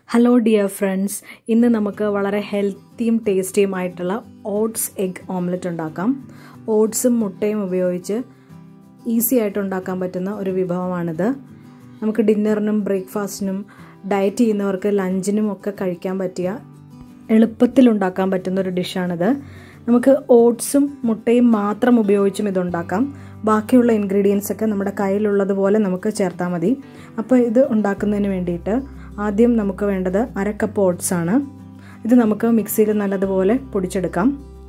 hello dear friends ഇന്ന് നമുക്ക് വളരെ ഹെൽത്തിയും ടേസ്റ്റിയുമായിട്ടുള്ള ഓട്സ് എഗ് ഓംലെറ്റ് ഉണ്ടാക്കാം ഓട്സും മുട്ടയും ഉപയോഗിച്ച് ഈസി ആയിട്ട് ഉണ്ടാക്കാൻ പറ്റുന്ന ഒരു വിഭവമാണിത് നമുക്ക് ഡിന്നറിനും ബ്രേക്ക്ഫാസ്റ്റിനും ഡയറ്റ് ചെയ്യുന്നവർക്ക് ലഞ്ചിനും ഒക്കെ കഴിക്കാൻ പറ്റിയ എളുപ്പത്തിൽ ഉണ്ടാക്കാൻ പറ്റുന്ന ഒരു ഡിഷാണിത് നമുക്ക് ഓട്സും മുട്ടയും മാത്രം ഉപയോഗിച്ചും ഇതുണ്ടാക്കാം ബാക്കിയുള്ള ഇൻഗ്രീഡിയൻസ് ഒക്കെ നമ്മുടെ കയ്യിലുള്ളതുപോലെ നമുക്ക് ചേർത്താൽ മതി അപ്പോൾ ഇത് ഉണ്ടാക്കുന്നതിന് വേണ്ടിയിട്ട് ആദ്യം നമുക്ക് വേണ്ടത് അര കപ്പ് ഓട്സ് ആണ് ഇത് നമുക്ക് മിക്സിയിൽ നല്ലതുപോലെ പൊടിച്ചെടുക്കാം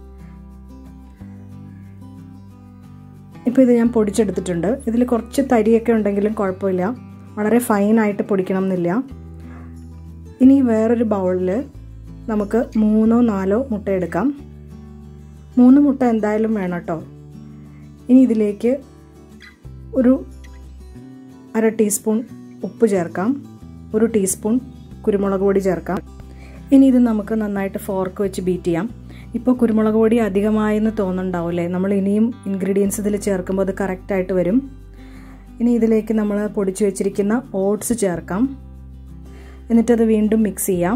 ഇപ്പോൾ ഇത് ഞാൻ പൊടിച്ചെടുത്തിട്ടുണ്ട് ഇതിൽ കുറച്ച് തരിയൊക്കെ ഉണ്ടെങ്കിലും കുഴപ്പമില്ല വളരെ ഫൈനായിട്ട് പൊടിക്കണം എന്നില്ല ഇനി വേറൊരു ബൗളിൽ നമുക്ക് മൂന്നോ നാലോ മുട്ട എടുക്കാം മൂന്ന് മുട്ട എന്തായാലും വേണം കേട്ടോ ഇനി ഇതിലേക്ക് ഒരു അര ടീസ്പൂൺ ഉപ്പ് ചേർക്കാം ഒരു ടീസ്പൂൺ കുരുമുളക് പൊടി ചേർക്കാം ഇനി ഇത് നമുക്ക് നന്നായിട്ട് ഫോർക്ക് വെച്ച് ബീറ്റ് ചെയ്യാം ഇപ്പോൾ കുരുമുളക് പൊടി അധികമായെന്ന് തോന്നുന്നുണ്ടാവില്ലേ നമ്മൾ ഇനിയും ഇൻഗ്രീഡിയൻസ് ഇതിൽ ചേർക്കുമ്പോൾ അത് കറക്റ്റായിട്ട് വരും ഇനി ഇതിലേക്ക് നമ്മൾ പൊടിച്ചു വെച്ചിരിക്കുന്ന ഓട്സ് ചേർക്കാം എന്നിട്ടത് വീണ്ടും മിക്സ് ചെയ്യാം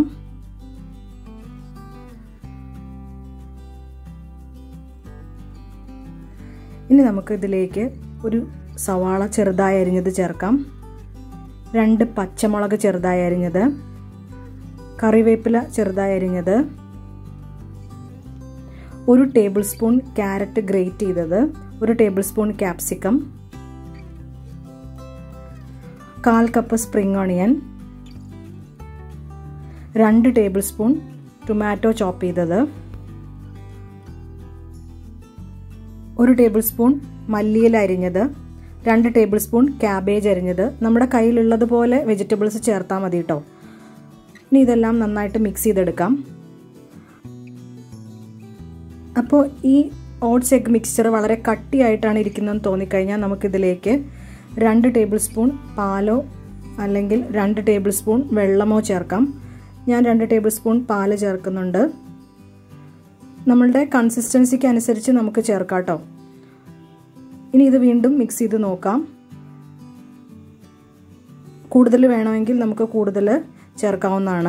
ഇനി നമുക്ക് ഇതിലേക്ക് ഒരു സവാള ചെറുതായി അരിഞ്ഞത് ചേർക്കാം രണ്ട് പച്ചമുളക് ചെറുതായി അരിഞ്ഞത് കറിവേപ്പില ചെറുതായി അരിഞ്ഞത് ഒരു ടേബിൾ സ്പൂൺ ക്യാരറ്റ് ഗ്രേറ്റ് ചെയ്തത് ഒരു ടേബിൾ സ്പൂൺ ക്യാപ്സിക്കം കാൽ കപ്പ് സ്പ്രിംഗ് ഓണിയൻ രണ്ട് ടേബിൾ സ്പൂൺ ടൊമാറ്റോ ചോപ്പ് ചെയ്തത് ഒരു ടേബിൾ സ്പൂൺ മല്ലിയില അരിഞ്ഞത് രണ്ട് ടേബിൾ സ്പൂൺ ക്യാബേജ് അരിഞ്ഞത് നമ്മുടെ കയ്യിലുള്ളതുപോലെ വെജിറ്റബിൾസ് ചേർത്താൽ മതി കേട്ടോ ഇനി ഇതെല്ലാം നന്നായിട്ട് മിക്സ് ചെയ്തെടുക്കാം അപ്പോൾ ഈ ഓട്സ് എഗ് മിക്സ്ചർ വളരെ കട്ടിയായിട്ടാണ് ഇരിക്കുന്നതെന്ന് തോന്നിക്കഴിഞ്ഞാൽ നമുക്കിതിലേക്ക് രണ്ട് ടേബിൾ സ്പൂൺ പാലോ അല്ലെങ്കിൽ രണ്ട് ടേബിൾ സ്പൂൺ വെള്ളമോ ചേർക്കാം ഞാൻ രണ്ട് ടേബിൾ സ്പൂൺ പാല് ചേർക്കുന്നുണ്ട് നമ്മളുടെ കൺസിസ്റ്റൻസിക്ക് അനുസരിച്ച് നമുക്ക് ചേർക്കാം കേട്ടോ ഇനി ഇത് വീണ്ടും മിക്സ് ചെയ്ത് നോക്കാം കൂടുതൽ വേണമെങ്കിൽ നമുക്ക് കൂടുതൽ ചേർക്കാവുന്നതാണ്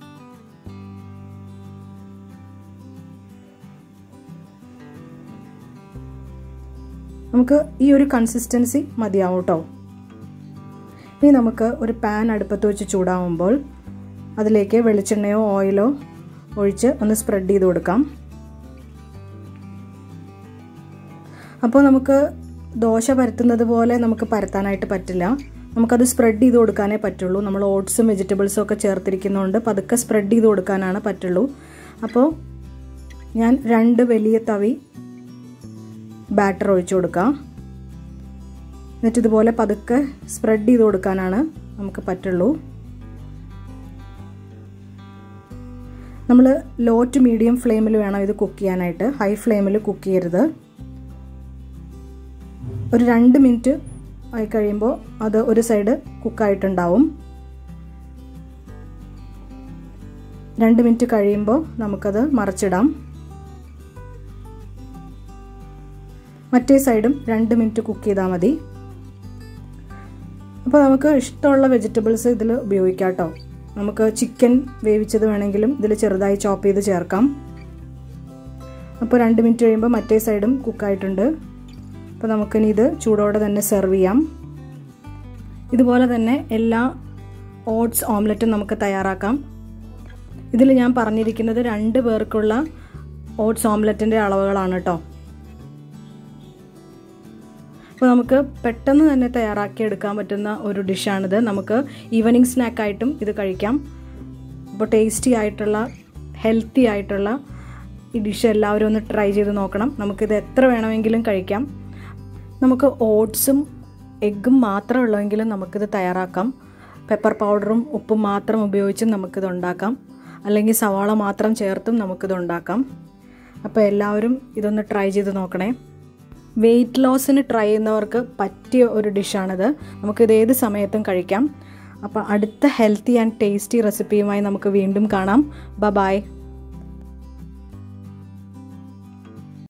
നമുക്ക് ഈ ഒരു കൺസിസ്റ്റൻസി മതിയാവും കേട്ടോ ഇനി നമുക്ക് ഒരു പാൻ അടുപ്പത്ത് വെച്ച് ചൂടാവുമ്പോൾ അതിലേക്ക് വെളിച്ചെണ്ണയോ ഓയിലോ ഒഴിച്ച് ഒന്ന് സ്പ്രെഡ് ചെയ്ത് കൊടുക്കാം അപ്പോൾ നമുക്ക് ദോശ പരത്തുന്നത് പോലെ നമുക്ക് പരത്താനായിട്ട് പറ്റില്ല നമുക്കത് സ്പ്രെഡ് ചെയ്ത് കൊടുക്കാനേ പറ്റുള്ളൂ നമ്മൾ ഓട്സും വെജിറ്റബിൾസും ഒക്കെ ചേർത്തിരിക്കുന്നതുകൊണ്ട് പതുക്കെ സ്പ്രെഡ് ചെയ്ത് കൊടുക്കാനാണ് പറ്റുള്ളൂ അപ്പോൾ ഞാൻ രണ്ട് വലിയ തവി ബാറ്റർ ഒഴിച്ചു കൊടുക്കാം എന്നിട്ട് ഇതുപോലെ പതുക്കെ സ്പ്രെഡ് ചെയ്ത് കൊടുക്കാനാണ് നമുക്ക് പറ്റുള്ളൂ നമ്മൾ ലോ ടു മീഡിയം ഫ്ലെയിമിൽ വേണം ഇത് കുക്ക് ചെയ്യാനായിട്ട് ഹൈ ഫ്ലെയിമിൽ കുക്ക് ചെയ്യരുത് ഒരു രണ്ട് മിനിറ്റ് ആയി കഴിയുമ്പോൾ അത് ഒരു സൈഡ് കുക്കായിട്ടുണ്ടാവും രണ്ട് മിനിറ്റ് കഴിയുമ്പോൾ നമുക്കത് മറച്ചിടാം മറ്റേ സൈഡും രണ്ട് മിനിറ്റ് കുക്ക് ചെയ്താൽ മതി അപ്പോൾ നമുക്ക് ഇഷ്ടമുള്ള വെജിറ്റബിൾസ് ഇതിൽ ഉപയോഗിക്കാം കേട്ടോ നമുക്ക് ചിക്കൻ വേവിച്ചത് വേണമെങ്കിലും ഇതിൽ ചെറുതായി ചോപ്പ് ചെയ്ത് ചേർക്കാം അപ്പോൾ രണ്ട് മിനിറ്റ് കഴിയുമ്പോൾ മറ്റേ സൈഡും കുക്കായിട്ടുണ്ട് അപ്പോൾ നമുക്കിനി ഇത് ചൂടോടെ തന്നെ സെർവ് ചെയ്യാം ഇതുപോലെ തന്നെ എല്ലാ ഓട്സ് ഓംലെറ്റും നമുക്ക് തയ്യാറാക്കാം ഇതിൽ ഞാൻ പറഞ്ഞിരിക്കുന്നത് രണ്ട് പേർക്കുള്ള ഓട്സ് ഓംലെറ്റിൻ്റെ അളവുകളാണ് കേട്ടോ അപ്പോൾ നമുക്ക് പെട്ടെന്ന് തന്നെ തയ്യാറാക്കി എടുക്കാൻ പറ്റുന്ന ഒരു ഡിഷാണിത് നമുക്ക് ഈവനിങ് സ്നാക്കായിട്ടും ഇത് കഴിക്കാം അപ്പോൾ ടേസ്റ്റി ആയിട്ടുള്ള ഹെൽത്തി ആയിട്ടുള്ള ഈ ഡിഷ് എല്ലാവരും ഒന്ന് ട്രൈ ചെയ്ത് നോക്കണം നമുക്കിത് എത്ര വേണമെങ്കിലും കഴിക്കാം നമുക്ക് ഓട്സും എഗ്ഗും മാത്രം ഉള്ളെങ്കിലും നമുക്കിത് തയ്യാറാക്കാം പെപ്പർ പൗഡറും ഉപ്പും മാത്രം ഉപയോഗിച്ചും നമുക്കിത് ഉണ്ടാക്കാം അല്ലെങ്കിൽ സവാള മാത്രം ചേർത്തും നമുക്കിത് ഉണ്ടാക്കാം അപ്പോൾ എല്ലാവരും ഇതൊന്ന് ട്രൈ ചെയ്ത് നോക്കണേ വെയിറ്റ് ലോസിന് ട്രൈ ചെയ്യുന്നവർക്ക് പറ്റിയ ഒരു ഡിഷാണിത് നമുക്കിത് ഏത് സമയത്തും കഴിക്കാം അപ്പോൾ അടുത്ത ഹെൽത്തി ആൻഡ് ടേസ്റ്റി റെസിപ്പിയുമായി നമുക്ക് വീണ്ടും കാണാം ബ ബായ്